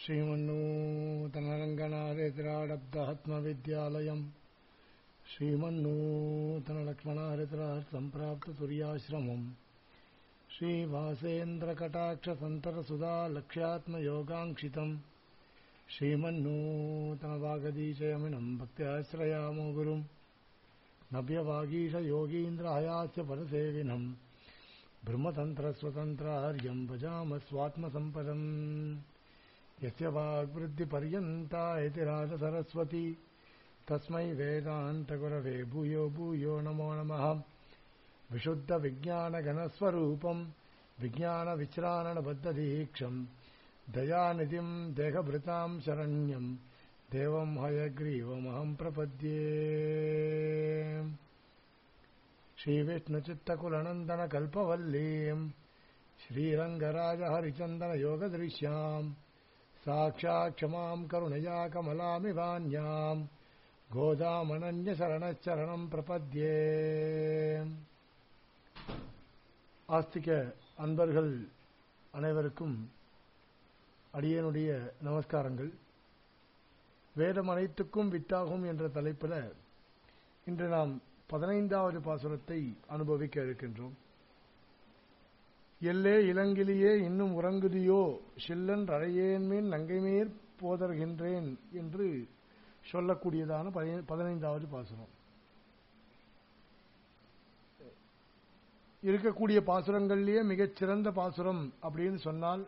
श्रीमन्नूतनरङ्गनारेतिराडब्दहत्मविद्यालयम् श्रीमन्नूतनलक्ष्मणारितरार्थसम्प्राप्ततुर्याश्रमम् श्रीवासेन्द्रकटाक्षसन्तरसुधा लक्ष्यात्मयोगाङ्क्षितम् श्रीमन्नूतनवागदीशयमिनम् भक्त्याश्रयामो गुरुम् नव्यवागीशयोगीन्द्रहयास्य परसेविनम् ब्रह्मतन्त्रस्वतन्त्रार्यम् भजामः स्वात्मसम्पदम् यस्य वाग्वृद्धिपर्यन्ता इति राजसरस्वती तस्मै वेदान्तगुरवे भूयो भूयो नमो नमः विशुद्धविज्ञानघनस्वरूपम् विज्ञानविश्राणबद्धदीक्षम् दयानिधिम् देहभृताम् शरण्यम् देवम् हयग्रीवमहम् प्रपद्ये श्रीविष्णुचित्तकुलनन्दनकल्पवल्लीम् श्रीरङ्गराजहरिचन्दनयोगदृश्याम् साक्षात् क्षमाम् करुणया कमलामिवान्याम् கோதாமனன்யசரணச்சரணம் பிரபத்யே ஆஸ்திக அன்பர்கள் அனைவருக்கும் அடியனுடைய நமஸ்காரங்கள் வேதம் அனைத்துக்கும் வித்தாகும் என்ற தலைப்பில் இன்று நாம் பதினைந்தாவது பாசுரத்தை அனுபவிக்க இருக்கின்றோம் எல்லே இளங்கிலியே இன்னும் உறங்குதியோ சில்லன் அழையேன்மீன் நங்கைமேற் போதர்கின்றேன் என்று சொல்லக்கூடியதான பதினைந்தாவது பாசுரம் இருக்கக்கூடிய பாசுரங்கள்லயே மிகச்சிறந்த பாசுரம் அப்படின்னு சொன்னால்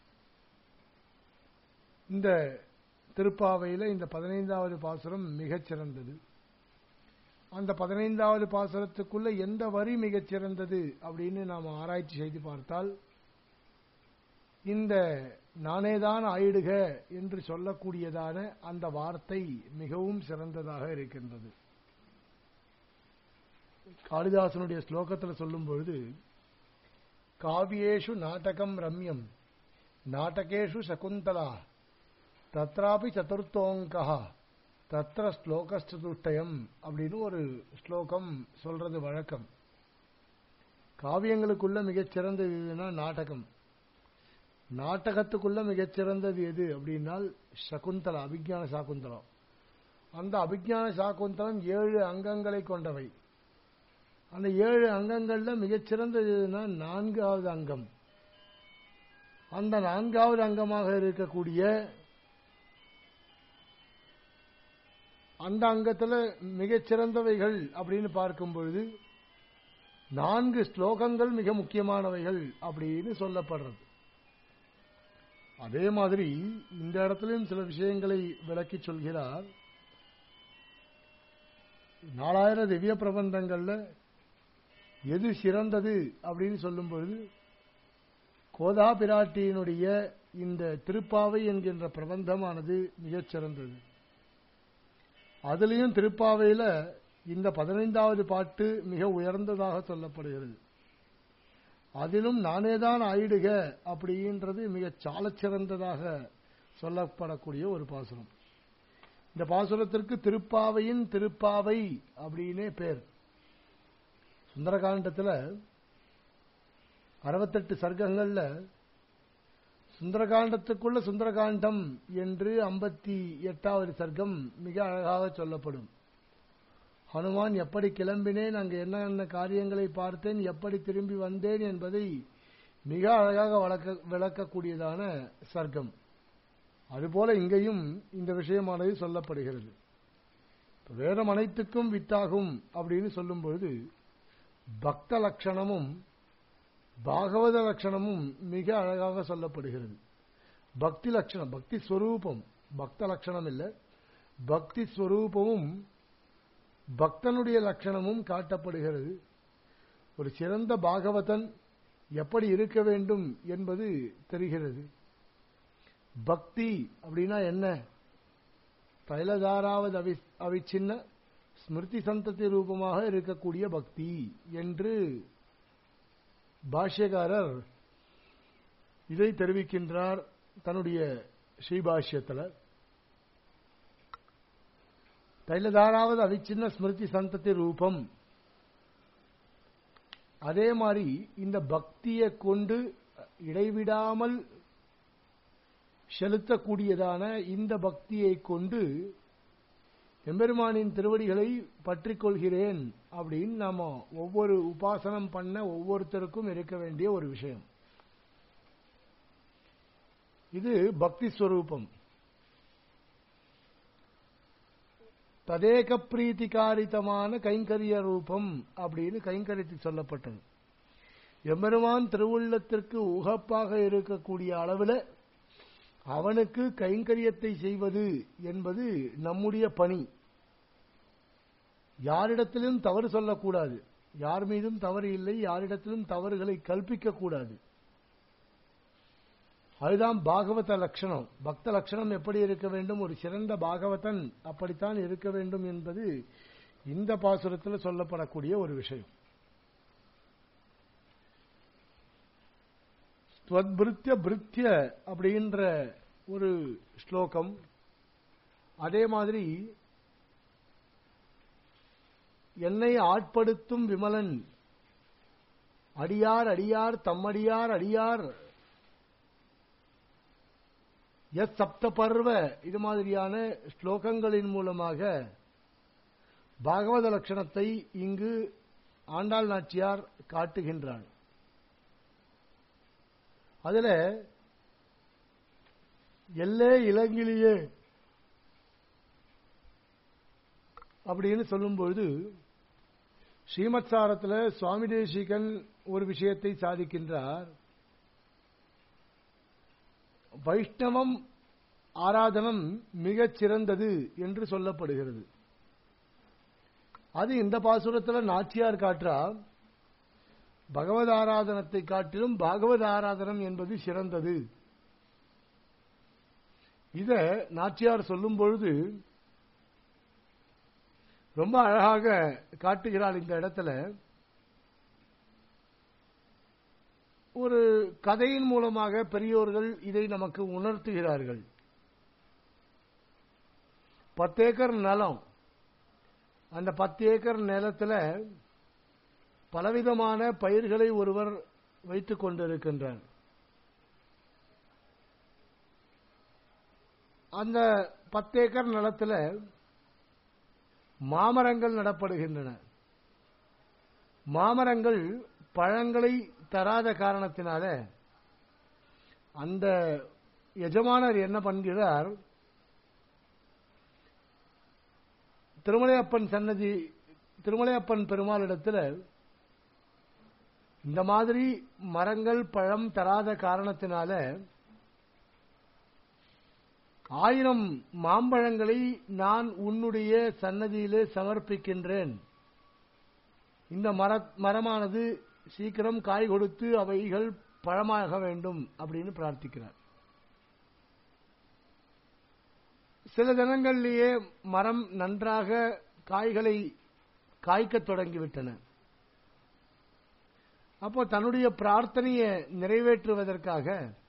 இந்த திருப்பாவையில் இந்த பதினைந்தாவது பாசுரம் மிகச்சிறந்தது அந்த பதினைந்தாவது பாசுரத்துக்குள்ள எந்த வரி மிகச்சிறந்தது அப்படின்னு நாம் ஆராய்ச்சி செய்து பார்த்தால் இந்த நானேதான் ஆயிடுக என்று சொல்லக்கூடியதான அந்த வார்த்தை மிகவும் சிறந்ததாக இருக்கின்றது காளிதாசனுடைய ஸ்லோகத்தில் சொல்லும் பொழுது காவியேஷு நாடகம் ரம்யம் நாடகேஷு சகுந்தலா தத்ராபி சதுர்த்தோங்கா தத்திர ஸ்லோகஸ்துஷ்டயம் அப்படின்னு ஒரு ஸ்லோகம் சொல்றது வழக்கம் காவியங்களுக்குள்ள மிகச்சிறந்ததுன்னா நாடகம் நாடகத்துக்குள்ள மிகச்சிறந்தது எது அப்படின்னால் சகுந்தலா அபிஜான சாகுந்தலம் அந்த அபிஜான சாகுந்தலம் ஏழு அங்கங்களை கொண்டவை அந்த ஏழு அங்கங்கள்ல மிகச்சிறந்ததுன்னா நான்காவது அங்கம் அந்த நான்காவது அங்கமாக இருக்கக்கூடிய அந்த அங்கத்துல மிகச்சிறந்தவைகள் அப்படின்னு பார்க்கும் பொழுது நான்கு ஸ்லோகங்கள் மிக முக்கியமானவைகள் அப்படின்னு சொல்லப்படுறது அதே மாதிரி இந்த இடத்துலயும் சில விஷயங்களை விளக்கி சொல்கிறார் நாலாயிரம் திவ்ய பிரபந்தங்கள்ல எது சிறந்தது அப்படின்னு சொல்லும் பொழுது கோதா பிராட்டியினுடைய இந்த திருப்பாவை என்கின்ற பிரபந்தமானது மிகச் சிறந்தது அதுலேயும் திருப்பாவையில் இந்த பதினைந்தாவது பாட்டு மிக உயர்ந்ததாக சொல்லப்படுகிறது அதிலும் நானேதான் ஆயிடுக அப்படின்றது மிக சாலச்சிறந்ததாக சொல்லப்படக்கூடிய ஒரு பாசுரம் இந்த பாசுரத்திற்கு திருப்பாவையின் திருப்பாவை அப்படின்னே பேர் சுந்தரகாண்டத்தில் அறுபத்தெட்டு சர்க்கங்கள்ல சுந்தரகாண்டத்துக்குள்ள சுந்தரகாண்டம் என்று ஐம்பத்தி எட்டாவது சர்க்கம் மிக அழகாக சொல்லப்படும் ஹனுமான் எப்படி கிளம்பினேன் அங்கு என்னென்ன காரியங்களை பார்த்தேன் எப்படி திரும்பி வந்தேன் என்பதை மிக அழகாக வளர்க்க விளக்கக்கூடியதான சர்க்கம் அதுபோல இங்கேயும் இந்த விஷயமானது சொல்லப்படுகிறது வேதம் அனைத்துக்கும் வித்தாகும் அப்படின்னு சொல்லும் பொழுது பக்த லட்சணமும் பாகவத லட்சணமும் மிக அழகாக சொல்லப்படுகிறது பக்தி லட்சணம் பக்தி ஸ்வரூபம் பக்த லட்சணம் இல்லை பக்தி ஸ்வரூபமும் பக்தனுடைய லட்சணமும் காட்டப்படுகிறது ஒரு சிறந்த பாகவதன் எப்படி இருக்க வேண்டும் என்பது தெரிகிறது பக்தி அப்படின்னா என்ன தைலதாராவது அவி அவிச்சின்ன ஸ்மிருதி சந்ததி ரூபமாக இருக்கக்கூடிய பக்தி என்று பாஷ்யக்காரர் இதை தெரிவிக்கின்றார் தன்னுடைய ஸ்ரீபாஷ்யத்தில் தைலதாராவது அவிச்சின்ன ஸ்மிருதி சந்ததி ரூபம் அதே மாதிரி இந்த பக்தியை கொண்டு இடைவிடாமல் செலுத்தக்கூடியதான இந்த பக்தியை கொண்டு எம்பெருமானின் திருவடிகளை பற்றிக் கொள்கிறேன் அப்படின்னு நாம ஒவ்வொரு உபாசனம் பண்ண ஒவ்வொருத்தருக்கும் இருக்க வேண்டிய ஒரு விஷயம் இது பக்தி ஸ்வரூபம் ததேக பிரீத்திகாரிதமான கைங்கரிய ரூபம் அப்படின்னு கைங்கரியத்தில் சொல்லப்பட்டது எம்பெருமான் திருவுள்ளத்திற்கு உகப்பாக இருக்கக்கூடிய அளவில் அவனுக்கு கைங்கரியத்தை செய்வது என்பது நம்முடைய பணி யாரிடத்திலும் தவறு சொல்லக்கூடாது யார் மீதும் தவறு இல்லை யாரிடத்திலும் தவறுகளை கல்பிக்க கூடாது அதுதான் பாகவத லட்சணம் பக்த லட்சணம் எப்படி இருக்க வேண்டும் ஒரு சிறந்த பாகவதன் அப்படித்தான் இருக்க வேண்டும் என்பது இந்த பாசுரத்தில் சொல்லப்படக்கூடிய ஒரு விஷயம் ஸ்வத்பிருத்திய பிருத்திய அப்படின்ற ஒரு ஸ்லோகம் அதே மாதிரி என்னை ஆட்படுத்தும் விமலன் அடியார் அடியார் தம்மடியார் அடியார் எஸ் சப்த பர்வ இது மாதிரியான ஸ்லோகங்களின் மூலமாக பாகவத லட்சணத்தை இங்கு ஆண்டாள் நாச்சியார் காட்டுகின்றாள் அதுல எல்லே இளங்கிலேயே அப்படின்னு சொல்லும்பொழுது ஸ்ரீமத் சாரத்தில் சுவாமி தேசிகன் ஒரு விஷயத்தை சாதிக்கின்றார் வைஷ்ணவம் ஆராதனம் மிகச் சிறந்தது என்று சொல்லப்படுகிறது அது இந்த பாசுரத்தில் நாச்சியார் காட்டுறா பகவத் ஆராதனத்தை காட்டிலும் பாகவத் ஆராதனம் என்பது சிறந்தது இத நாச்சியார் சொல்லும் பொழுது ரொம்ப அழகாக காட்டுகிறாள் இந்த இடத்துல ஒரு கதையின் மூலமாக பெரியோர்கள் இதை நமக்கு உணர்த்துகிறார்கள் பத்து ஏக்கர் நிலம் அந்த பத்து ஏக்கர் நிலத்தில் பலவிதமான பயிர்களை ஒருவர் வைத்துக் கொண்டிருக்கின்றார் அந்த பத்து ஏக்கர் நிலத்தில் மாமரங்கள் நடப்படுகின்றன மாமரங்கள் பழங்களை தராத காரணத்தினால அந்த எஜமானர் என்ன பண்ணுகிறார் திருமலையப்பன் சன்னதி திருமலையப்பன் பெருமாளிடத்தில் இந்த மாதிரி மரங்கள் பழம் தராத காரணத்தினால ஆயிரம் மாம்பழங்களை நான் உன்னுடைய சன்னதியிலே சமர்ப்பிக்கின்றேன் இந்த மர மரமானது சீக்கிரம் காய் கொடுத்து அவைகள் பழமாக வேண்டும் அப்படின்னு பிரார்த்திக்கிறார் சில தினங்களிலேயே மரம் நன்றாக காய்களை காய்க்கத் தொடங்கிவிட்டன அப்போ தன்னுடைய பிரார்த்தனையை நிறைவேற்றுவதற்காக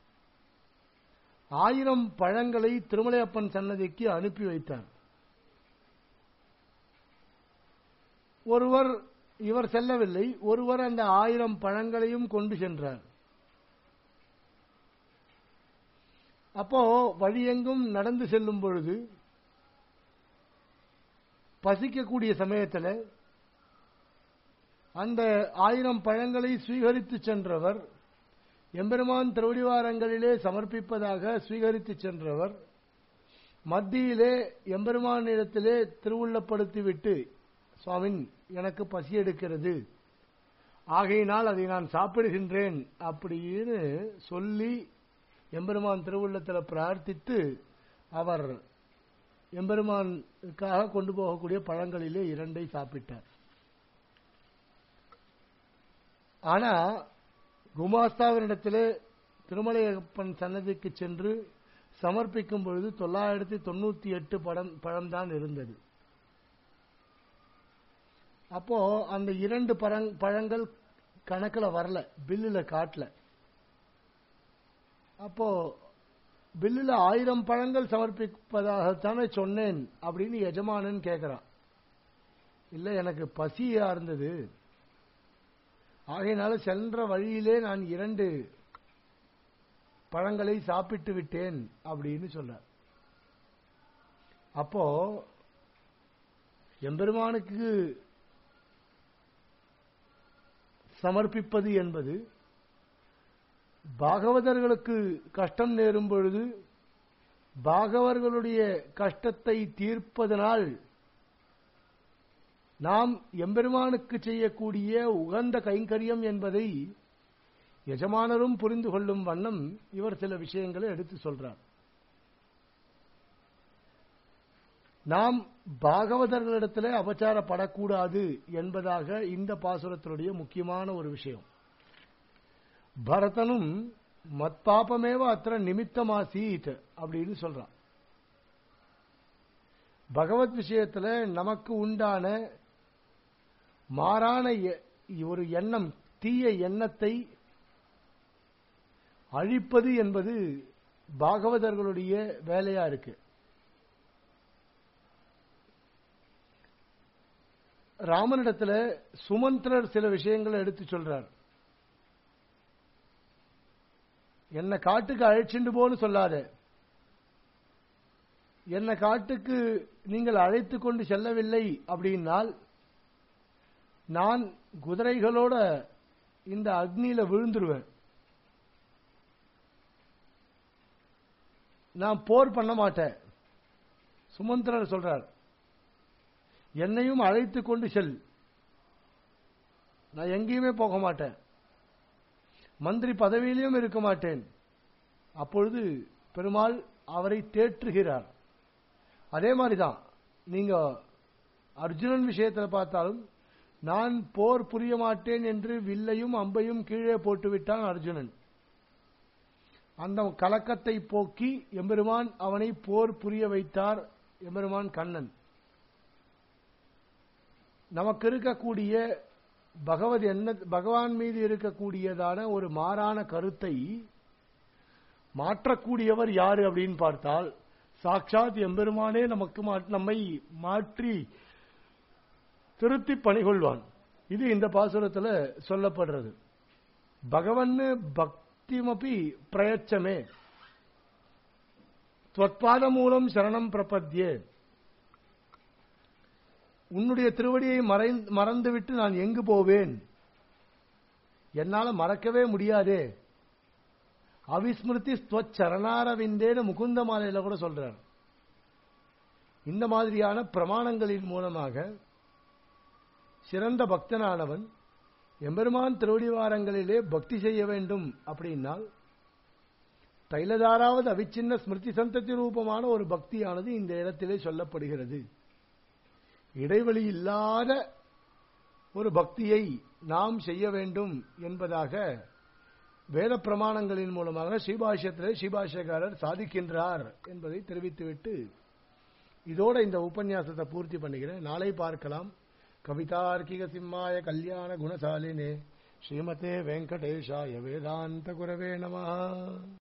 ஆயிரம் பழங்களை திருமலையப்பன் சன்னதிக்கு அனுப்பி வைத்தார் ஒருவர் இவர் செல்லவில்லை ஒருவர் அந்த ஆயிரம் பழங்களையும் கொண்டு சென்றார் அப்போ வழியெங்கும் நடந்து செல்லும் பொழுது பசிக்கக்கூடிய சமயத்தில் அந்த ஆயிரம் பழங்களை சுவீகரித்து சென்றவர் எம்பெருமான் திருவடிவாரங்களிலே சமர்ப்பிப்பதாக சுவீகரித்து சென்றவர் மத்தியிலே எம்பெருமான் இடத்திலே திருவுள்ளப்படுத்திவிட்டு சுவாமின் எனக்கு பசி எடுக்கிறது ஆகையினால் அதை நான் சாப்பிடுகின்றேன் அப்படின்னு சொல்லி எம்பெருமான் திருவுள்ளத்தில் பிரார்த்தித்து அவர் எம்பெருமானுக்காக கொண்டு போகக்கூடிய பழங்களிலே இரண்டை சாப்பிட்டார் ஆனா குமாஸ்தாவினிடத்திலே திருமலையப்பன் சன்னதிக்கு சென்று சமர்ப்பிக்கும் பொழுது தொள்ளாயிரத்தி தொண்ணூத்தி எட்டு படம் பழம்தான் இருந்தது அப்போ அந்த இரண்டு பழங் பழங்கள் கணக்கில் வரல பில்லில் காட்டல அப்போ பில்லில் ஆயிரம் பழங்கள் சமர்ப்பிப்பதாகத்தானே சொன்னேன் அப்படின்னு எஜமானன் கேட்கிறான் இல்லை எனக்கு பசியா இருந்தது ஆகையினால சென்ற வழியிலே நான் இரண்டு பழங்களை சாப்பிட்டு விட்டேன் அப்படின்னு சொல்றார் அப்போ எம்பெருமானுக்கு சமர்ப்பிப்பது என்பது பாகவதர்களுக்கு கஷ்டம் நேரும் பொழுது பாகவர்களுடைய கஷ்டத்தை தீர்ப்பதனால் நாம் எம்பெருமானுக்கு செய்யக்கூடிய உகந்த கைங்கரியம் என்பதை எஜமானரும் புரிந்து கொள்ளும் வண்ணம் இவர் சில விஷயங்களை எடுத்து சொல்றார் நாம் பாகவதர்களிடத்தில் அபச்சாரப்படக்கூடாது என்பதாக இந்த பாசுரத்தினுடைய முக்கியமான ஒரு விஷயம் பரதனும் மத்பாபமேவ அத்திர நிமித்தமாசீட் அப்படின்னு சொல்றான் பகவத் விஷயத்துல நமக்கு உண்டான மாறான ஒரு எண்ணம் தீய எண்ணத்தை அழிப்பது என்பது பாகவதர்களுடைய வேலையா இருக்கு ராமனிடத்துல சுமந்திரர் சில விஷயங்களை எடுத்து சொல்றார் என்ன காட்டுக்கு அழைச்சிண்டு போன்னு சொல்லாத என்ன காட்டுக்கு நீங்கள் அழைத்து கொண்டு செல்லவில்லை அப்படின்னால் நான் குதிரைகளோட இந்த அக்னியில விழுந்துருவேன் நான் போர் பண்ண மாட்டேன் சுமந்திரர் சொல்றார் என்னையும் அழைத்து கொண்டு செல் நான் எங்கேயுமே போக மாட்டேன் மந்திரி பதவியிலும் இருக்க மாட்டேன் அப்பொழுது பெருமாள் அவரை தேற்றுகிறார் அதே மாதிரிதான் நீங்க அர்ஜுனன் விஷயத்தில் பார்த்தாலும் நான் போர் புரிய மாட்டேன் என்று வில்லையும் அம்பையும் கீழே போட்டுவிட்டான் அர்ஜுனன் அந்த கலக்கத்தை போக்கி எம்பெருமான் அவனை போர் புரிய வைத்தார் எம்பெருமான் கண்ணன் நமக்கு இருக்கக்கூடிய பகவத் என்ன பகவான் மீது இருக்கக்கூடியதான ஒரு மாறான கருத்தை மாற்றக்கூடியவர் யாரு அப்படின்னு பார்த்தால் சாட்சாத் எம்பெருமானே நமக்கு நம்மை மாற்றி திருத்தி பணிகொள்வான் இது இந்த பாசுரத்தில் சொல்லப்படுறது பகவன் பக்திமபி பிரயச்சமே துவத்பாத மூலம் சரணம் பிரபத்தியே உன்னுடைய திருவடியை மறந்துவிட்டு நான் எங்கு போவேன் என்னால மறக்கவே முடியாதே அவிஸ்மிருதி ஸ்வச்சரணாரவிந்தேன முகுந்த மாலையில கூட சொல்றார் இந்த மாதிரியான பிரமாணங்களின் மூலமாக சிறந்த பக்தனானவன் எம்பெருமான் திருவடிவாரங்களிலே பக்தி செய்ய வேண்டும் அப்படின்னால் தைலதாராவது அவிச்சின்ன ஸ்மிருதி சந்ததி ரூபமான ஒரு பக்தியானது இந்த இடத்திலே சொல்லப்படுகிறது இடைவெளி இல்லாத ஒரு பக்தியை நாம் செய்ய வேண்டும் என்பதாக வேத பிரமாணங்களின் மூலமாக ஸ்ரீபாஷ்யத்திலே ஸ்ரீபாஷ்யக்காரர் சாதிக்கின்றார் என்பதை தெரிவித்துவிட்டு இதோட இந்த உபன்யாசத்தை பூர்த்தி பண்ணுகிறேன் நாளை பார்க்கலாம் கவிதார்க்கிக சிம்மாய கல்யாண குணசாலினே ஸ்ரீமதே வெங்கடேஷாய வேதாந்த குரவே நம